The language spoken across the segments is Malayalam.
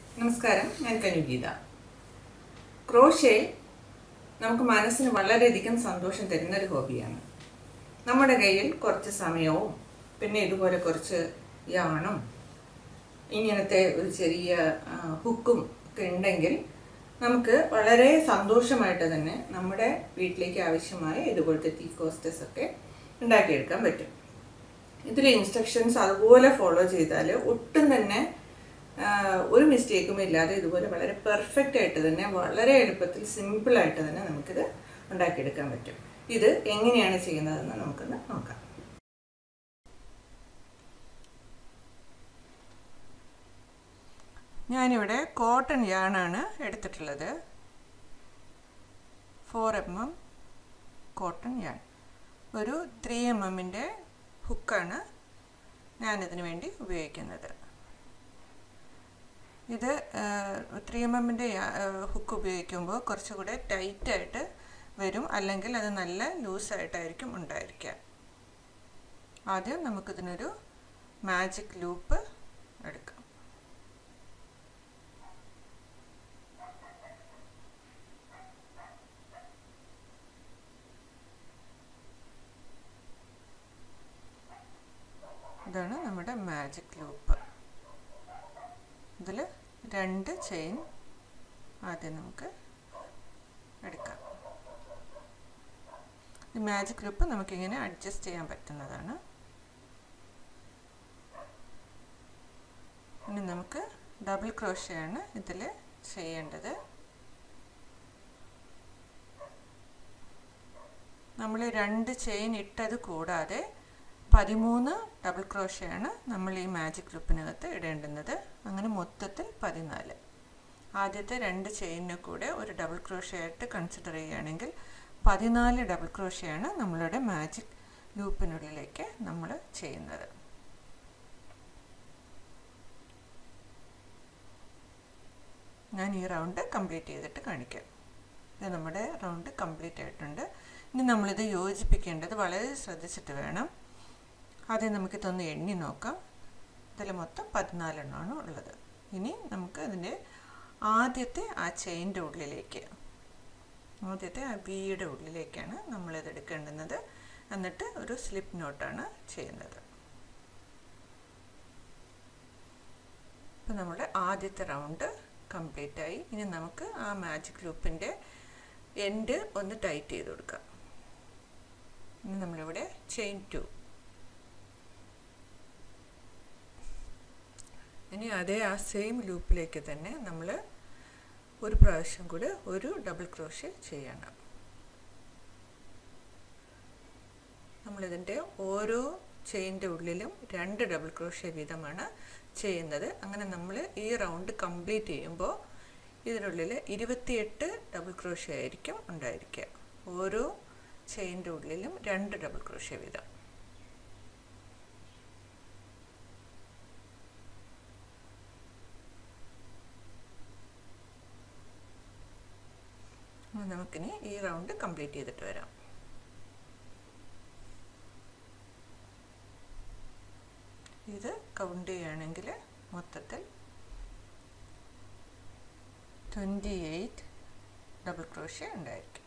നമസ്കാരം ഞാൻ കനുഗീത ക്രോഷേ നമുക്ക് മനസ്സിന് വളരെയധികം സന്തോഷം തരുന്ന ഒരു ഹോബിയാണ് നമ്മുടെ കയ്യിൽ കുറച്ച് സമയവും പിന്നെ ഇതുപോലെ കുറച്ച് യാണും ഇങ്ങനത്തെ ഒരു ചെറിയ ആ, ഹുക്കും ഒക്കെ ഉണ്ടെങ്കിൽ നമുക്ക് വളരെ സന്തോഷമായിട്ട് തന്നെ നമ്മുടെ വീട്ടിലേക്ക് ആവശ്യമായ ഇതുപോലത്തെ ടീ കോസ്റ്റസ് ഒക്കെ ഉണ്ടാക്കിയെടുക്കാൻ പറ്റും ഇതിൽ ഇൻസ്ട്രക്ഷൻസ് അതുപോലെ ഫോളോ ചെയ്താൽ ഒട്ടും തന്നെ ആ, ഒരു മിസ്റ്റേക്കും ഇല്ലാതെ ഇതുപോലെ വളരെ പെർഫെക്റ്റ് ആയിട്ട് തന്നെ വളരെ എളുപ്പത്തിൽ സിമ്പിളായിട്ട് തന്നെ നമുക്കിത് ഉണ്ടാക്കിയെടുക്കാൻ പറ്റും ഇത് എങ്ങനെയാണ് ചെയ്യുന്നതെന്ന് നമുക്കൊന്ന് നോക്കാം ഞാനിവിടെ കോട്ടൺ യാണാണ് എടുത്തിട്ടുള്ളത് four M M cotton yarn ഒരു ത്രീ എം എമ്മിൻ്റെ ഹുക്കാണ് ഞാനിതിന് വേണ്ടി ഉപയോഗിക്കുന്നത് ഇത് ത്രീ എം എമ്മിൻ്റെ ഹുക്ക് ഉപയോഗിക്കുമ്പോൾ കുറച്ചുകൂടെ ടൈറ്റായിട്ട് വരും അല്ലെങ്കിൽ അത് നല്ല ലൂസായിട്ടായിരിക്കും ഉണ്ടായിരിക്കുക ആദ്യം നമുക്കിതിനൊരു മാജിക് ലൂപ്പ് എടുക്കാം ഇതാണ് നമ്മുടെ മാജിക് ലൂപ്പ് ഇതിൽ രണ്ട് ചെയിൻ ആദ്യം നമുക്ക് എടുക്കാം ഈ മാജിക് ലൂപ്പ് നമുക്കിങ്ങനെ അഡ്ജസ്റ്റ് ചെയ്യാൻ പറ്റുന്നതാണ് ഇനി നമുക്ക് ഡബിൾ ക്രോഷയാണ് ഇതിൽ ചെയ്യേണ്ടത് നമ്മൾ രണ്ട് ചെയിൻ ഇട്ടത് കൂടാതെ പതിമൂന്ന് ഡബിൾ ക്രോഷയാണ് നമ്മൾ ഈ മാജിക് ലൂപ്പിനകത്ത് ഇടേണ്ടുന്നത് അങ്ങനെ മൊത്തത്തിൽ പതിനാല് ആദ്യത്തെ രണ്ട് ചെയിനിന് കൂടെ ഒരു ഡബിൾ ക്രോഷയായിട്ട് കൺസിഡർ ചെയ്യുകയാണെങ്കിൽ പതിനാല് ഡബിൾ ക്രോഷയാണ് നമ്മളുടെ മാജിക് ലൂപ്പിനുള്ളിലേക്ക് നമ്മൾ ചെയ്യുന്നത് ഞാൻ ഈ റൗണ്ട് കംപ്ലീറ്റ് ചെയ്തിട്ട് കാണിക്കാം ഇത് നമ്മുടെ റൗണ്ട് കംപ്ലീറ്റ് ആയിട്ടുണ്ട് ഇനി നമ്മളിത് യോജിപ്പിക്കേണ്ടത് വളരെ ശ്രദ്ധിച്ചിട്ട് വേണം ആദ്യം നമുക്കിതൊന്ന് എണ്ണി നോക്കാം ഇതിൽ മൊത്തം പതിനാലെണ്ണമാണ് ഉള്ളത് ഇനി നമുക്ക് അതിൻ്റെ ആദ്യത്തെ ആ ചെയിൻ്റെ ഉള്ളിലേക്ക് ആദ്യത്തെ ആ ബിയുടെ ഉള്ളിലേക്കാണ് നമ്മളിത് എടുക്കേണ്ടുന്നത് എന്നിട്ട് ഒരു സ്ലിപ്പ് നോട്ടാണ് ചെയ്യുന്നത് ഇപ്പം നമ്മുടെ ആദ്യത്തെ റൗണ്ട് കംപ്ലീറ്റ് ആയി ഇനി നമുക്ക് ആ മാജിക് ലൂപ്പിൻ്റെ എൻഡ് ഒന്ന് ടൈറ്റ് ചെയ്ത് കൊടുക്കാം ഇനി നമ്മളിവിടെ ചെയിൻ ടു ഇനി അതേ ആ സെയിം ലൂപ്പിലേക്ക് തന്നെ നമ്മൾ ഒരു പ്രാവശ്യം കൂടെ ഒരു ഡബിൾ ക്രോഷ് ചെയ്യണം നമ്മളിതിൻ്റെ ഓരോ ചെയിൻ്റെ ഉള്ളിലും രണ്ട് ഡബിൾ ക്രോഷ വീതമാണ് ചെയ്യുന്നത് അങ്ങനെ നമ്മൾ ഈ റൗണ്ട് കംപ്ലീറ്റ് ചെയ്യുമ്പോൾ ഇതിനുള്ളിൽ ഇരുപത്തിയെട്ട് ഡബിൾ ക്രോഷ ആയിരിക്കും ഉണ്ടായിരിക്കുക ഓരോ ചെയിൻ്റെ ഉള്ളിലും രണ്ട് ഡബിൾ ക്രോഷ വീതം നമുക്കിനി ഈ റൗണ്ട് കംപ്ലീറ്റ് ചെയ്തിട്ട് വരാം ഇത് കൗണ്ട് ചെയ്യുകയാണെങ്കിൽ മൊത്തത്തിൽ ട്വൻറ്റി എയ്റ്റ് ഡബിൾ ക്രോഷ്യ ഉണ്ടായിരിക്കും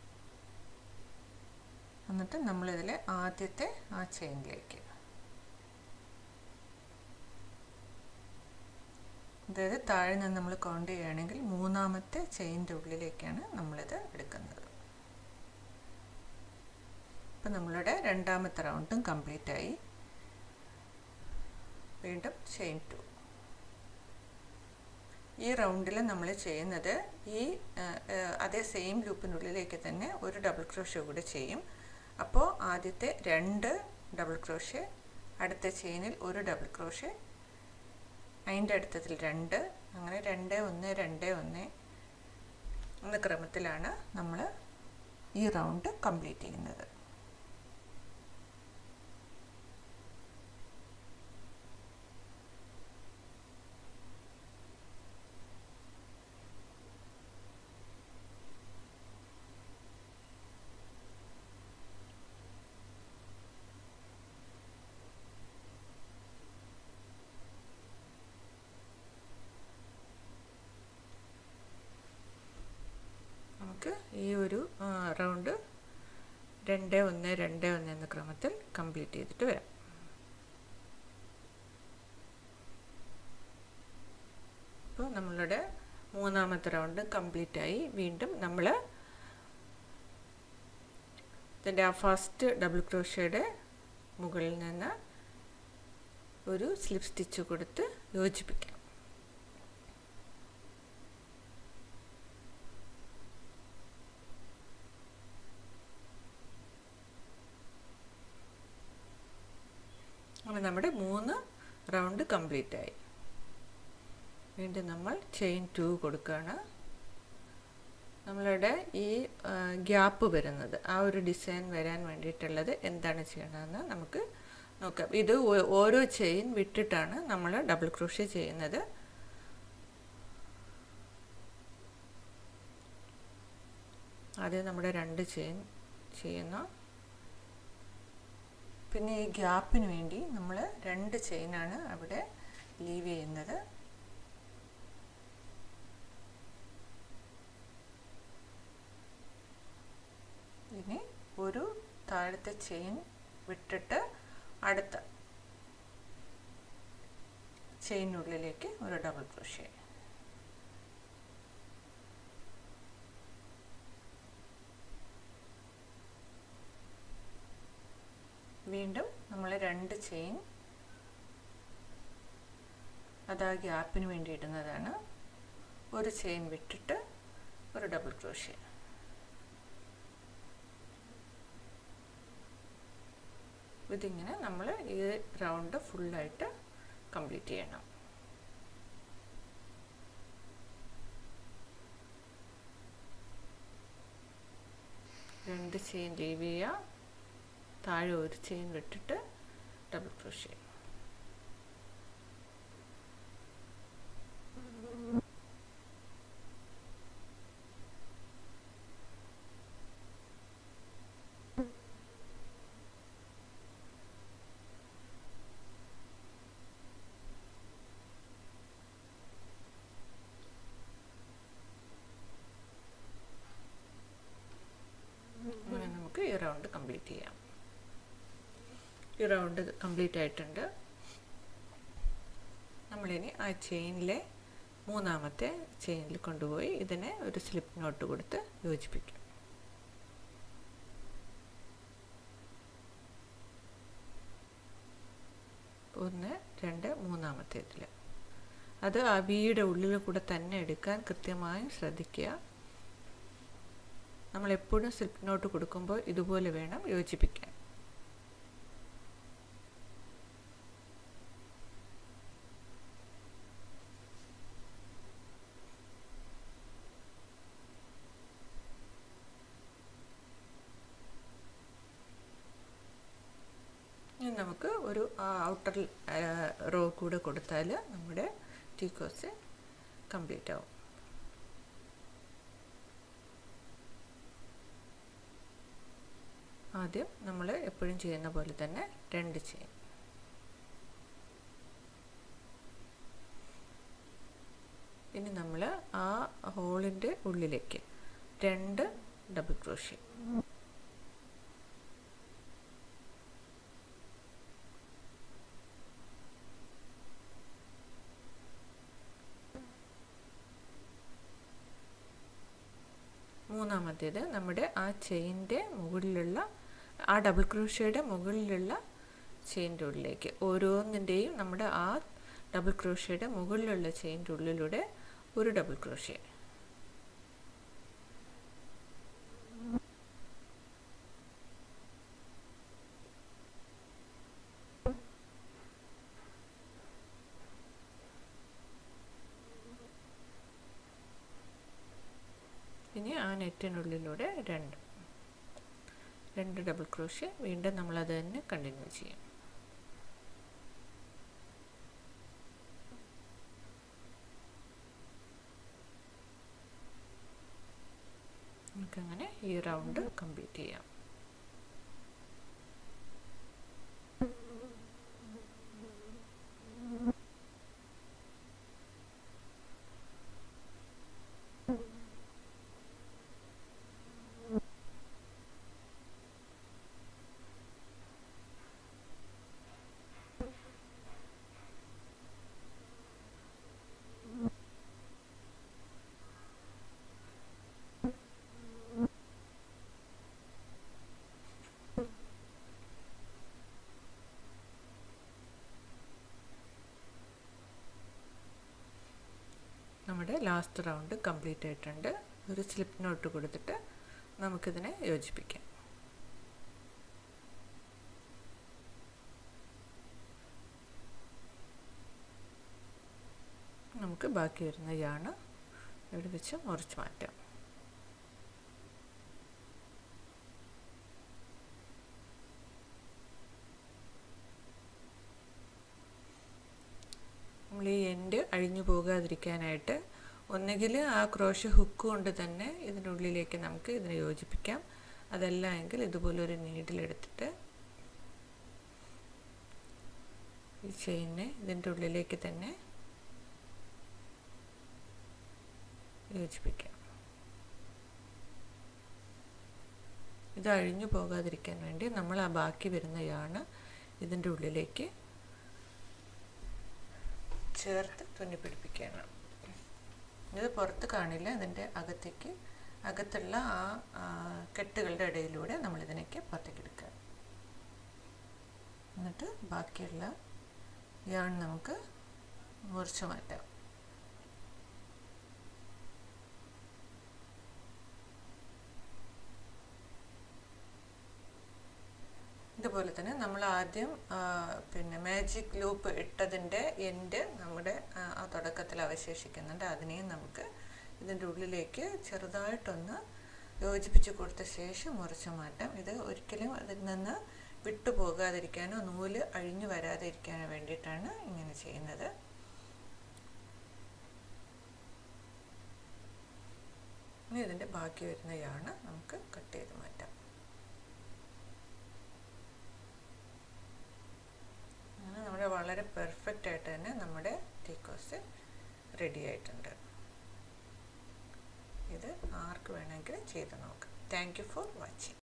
എന്നിട്ട് നമ്മളിതിൽ ആദ്യത്തെ ആ ചെയിനിലേക്ക് അതായത് താഴെ നിന്ന് നമ്മൾ കൗണ്ട് ചെയ്യുകയാണെങ്കിൽ മൂന്നാമത്തെ ചെയിൻ്റെ ഉള്ളിലേക്കാണ് നമ്മളിത് എടുക്കുന്നത് ഇപ്പം നമ്മളുടെ രണ്ടാമത്തെ റൗണ്ടും കംപ്ലീറ്റ് ആയി വീണ്ടും ചെയിൻ ടു ഈ റൗണ്ടിൽ നമ്മൾ ചെയ്യുന്നത് ഈ അതേ സെയിം ലൂപ്പിനുള്ളിലേക്ക് തന്നെ ഒരു ഡബിൾ ക്രോഷ്യ കൂടെ ചെയ്യും അപ്പോൾ ആദ്യത്തെ രണ്ട് ഡബിൾ ക്രോഷ്യ അടുത്ത ചെയിനിൽ ഒരു ഡബിൾ ക്രോഷ്യ അതിൻ്റെ അടുത്തതിൽ രണ്ട് അങ്ങനെ രണ്ട് ഒന്ന് രണ്ട് ഒന്ന് എന്ന ക്രമത്തിലാണ് നമ്മൾ ഈ റൗണ്ട് കംപ്ലീറ്റ് ചെയ്യുന്നത് ഈ ഒരു റൗണ്ട് രണ്ട് ഒന്ന് രണ്ട് ഒന്ന് എന്ന ക്രമത്തിൽ കംപ്ലീറ്റ് ചെയ്തിട്ട് വരാം അപ്പോൾ നമ്മളുടെ മൂന്നാമത്തെ റൗണ്ട് കംപ്ലീറ്റ് ആയി വീണ്ടും നമ്മൾ ഇതിൻ്റെ ആ ഫസ്റ്റ് ഡബിൾ ക്രോഷ്യയുടെ മുകളിൽ നിന്ന് ഒരു സ്ലിപ്പ് സ്റ്റിച്ച് കൊടുത്ത് യോജിപ്പിക്കാം അപ്പോൾ നമ്മുടെ മൂന്ന് റൗണ്ട് കംപ്ലീറ്റ് ആയി വീണ്ടും നമ്മൾ ചെയിൻ ടു കൊടുക്കുകയാണ് നമ്മളുടെ ഈ ഗ്യാപ്പ് വരുന്നത് ആ ഒരു ഡിസൈൻ വരാൻ വേണ്ടിയിട്ടുള്ളത് എന്താണ് ചെയ്യണമെന്ന് നമുക്ക് നോക്കാം ഇത് ഓരോ ചെയിൻ വിട്ടിട്ടാണ് നമ്മൾ ഡബിൾ ക്രോഷ്യ ചെയ്യുന്നത് ആദ്യം നമ്മുടെ രണ്ട് ചെയിൻ ചെയ്യുന്നു പിന്നെ ഈ ഗ്യാപ്പിന് വേണ്ടി നമ്മൾ രണ്ട് ചെയിനാണ് അവിടെ ലീവ് ചെയ്യുന്നത് ഇനി ഒരു താഴത്തെ ചെയിൻ വിട്ടിട്ട് അടുത്ത ചെയിനുള്ളിലേക്ക് ഒരു ഡബിൾ ക്രോഷ്യ വീണ്ടും നമ്മൾ രണ്ട് ചെയിൻ അത് ആ ഗ്യാപ്പിന് വേണ്ടി ഇടുന്നതാണ് ഒരു ചെയിൻ വിട്ടിട്ട് ഒരു ഡബിൾ ക്രോഷ്യ ഇതിങ്ങനെ നമ്മൾ ഈ റൗണ്ട് ഫുള്ളായിട്ട് കംപ്ലീറ്റ് ചെയ്യണം രണ്ട് ചെയിൻ ലീവ് ചെയ്യുക താഴെ ഒരു ചെയിൻ വിട്ടിട്ട് ഡബിൾ ക്രോഷ്യ അങ്ങനെ നമുക്ക് ഈ റൗണ്ട് കംപ്ലീറ്റ് ചെയ്യാം ഈ റൗണ്ട് കംപ്ലീറ്റ് ആയിട്ടുണ്ട് നമ്മളിനി ആ ചെയിനിലെ മൂന്നാമത്തെ ചെയിനിൽ കൊണ്ടുപോയി ഇതിനെ ഒരു സ്ലിപ്പ് നോട്ട് കൊടുത്ത് യോജിപ്പിക്കും ഒന്ന് രണ്ട് മൂന്നാമത്തേതിൽ അത് ആ വീയുടെ ഉള്ളിൽ കൂടെ തന്നെ എടുക്കാൻ കൃത്യമായും ശ്രദ്ധിക്കുക നമ്മൾ എപ്പോഴും സ്ലിപ്പ് നോട്ട് കൊടുക്കുമ്പോൾ ഇതുപോലെ വേണം യോജിപ്പിക്കാൻ ഇനി നമുക്ക് ഒരു ഔട്ടർ റോ കൂടെ കൊടുത്താൽ നമ്മുടെ ടീക്കോസ് കംപ്ലീറ്റ് ആവും ആദ്യം നമ്മൾ എപ്പോഴും ചെയ്യുന്ന പോലെ തന്നെ രണ്ട് ചെയിൻ ഇനി നമ്മൾ ആ ഹോളിൻ്റെ ഉള്ളിലേക്ക് രണ്ട് ഡബിൾ ക്രോഷ്യ മൂന്നാമത്തേത് നമ്മുടെ ആ ചെയിൻ്റെ മുകളിലുള്ള ആ ഡബിൾ ക്രോഷ്യയുടെ മുകളിലുള്ള ചെയിൻ്റെ ഉള്ളിലേക്ക് ഓരോന്നിൻ്റെയും നമ്മുടെ ആ ഡബിൾ ക്രോഷ്യയുടെ മുകളിലുള്ള ചെയിൻ്റെ ഉള്ളിലൂടെ ഒരു ഡബിൾ ക്രോഷ്യ ഇനി ആ നെറ്റിനുള്ളിലൂടെ രണ്ട് രണ്ട് ഡബിൾ ക്രോഷ്യ വീണ്ടും നമ്മളത് തന്നെ കണ്ടിന്യൂ ചെയ്യും നമുക്കങ്ങനെ ഈ റൗണ്ട് കംപ്ലീറ്റ് ചെയ്യാം നമ്മുടെ ലാസ്റ്റ് റൗണ്ട് കംപ്ലീറ്റ് ആയിട്ടുണ്ട് ഒരു സ്ലിപ്പ് നോട്ട് കൊടുത്തിട്ട് നമുക്കിതിനെ യോജിപ്പിക്കാം നമുക്ക് ബാക്കി വരുന്ന യാണ് ഇവിടെ വെച്ച് മുറിച്ച് മാറ്റാം നമ്മൾ ഈ എൻഡ് അഴിഞ്ഞു പോകാതിരിക്കാനായിട്ട് ഒന്നുകിൽ ആ ക്രോഷ് ഹുക്ക് കൊണ്ട് തന്നെ ഇതിൻ്റെ ഉള്ളിലേക്ക് നമുക്ക് ഇതിനെ യോജിപ്പിക്കാം അതല്ല എങ്കിൽ ഇതുപോലെ ഒരു നീഡിലെടുത്തിട്ട് ഈ ചെയിനെ ഇതിൻ്റെ ഉള്ളിലേക്ക് തന്നെ യോജിപ്പിക്കാം ഇത് അഴിഞ്ഞു പോകാതിരിക്കാൻ വേണ്ടി നമ്മൾ ആ ബാക്കി വരുന്ന യാണ് ഇതിൻ്റെ ഉള്ളിലേക്ക് ചേർത്ത് തുന്നി പിടിപ്പിക്കുകയാണ് ഇത് പുറത്ത് കാണില്ല ഇതിൻ്റെ അകത്തേക്ക് അകത്തുള്ള ആ കെട്ടുകളുടെ ഇടയിലൂടെ നമ്മൾ ഇതിനേക്ക് പുറത്തേക്ക് എടുക്കുക എന്നിട്ട് ബാക്കിയുള്ള യാൺ നമുക്ക് മുറിച്ച് മാറ്റാം ഇതുപോലെ തന്നെ നമ്മൾ ആദ്യം പിന്നെ മാജിക് ലൂപ്പ് ഇട്ടതിൻ്റെ എൻഡ് നമ്മുടെ ആ തുടക്കത്തിൽ അവശേഷിക്കുന്നുണ്ട് അതിനെയും നമുക്ക് ഇതിൻ്റെ ഉള്ളിലേക്ക് ചെറുതായിട്ടൊന്ന് യോജിപ്പിച്ച് കൊടുത്ത ശേഷം മുറിച്ച് മാറ്റാം ഇത് ഒരിക്കലും അതിൽ നിന്ന് വിട്ടു പോകാതിരിക്കാനോ നൂല് അഴിഞ്ഞു വരാതിരിക്കാനോ വേണ്ടിയിട്ടാണ് ഇങ്ങനെ ചെയ്യുന്നത് ഇനി ഇതിൻ്റെ ബാക്കി വരുന്ന യാണ് നമുക്ക് കട്ട് ചെയ്ത് മാറ്റാം അങ്ങനെ നമ്മുടെ വളരെ പെർഫെക്റ്റ് ആയിട്ട് തന്നെ നമ്മുടെ ടീക്കോസ് റെഡി ആയിട്ടുണ്ട് ഇത് ആർക്ക് വേണമെങ്കിലും ചെയ്ത് നോക്കാം താങ്ക് യു ഫോർ വാച്ചിങ്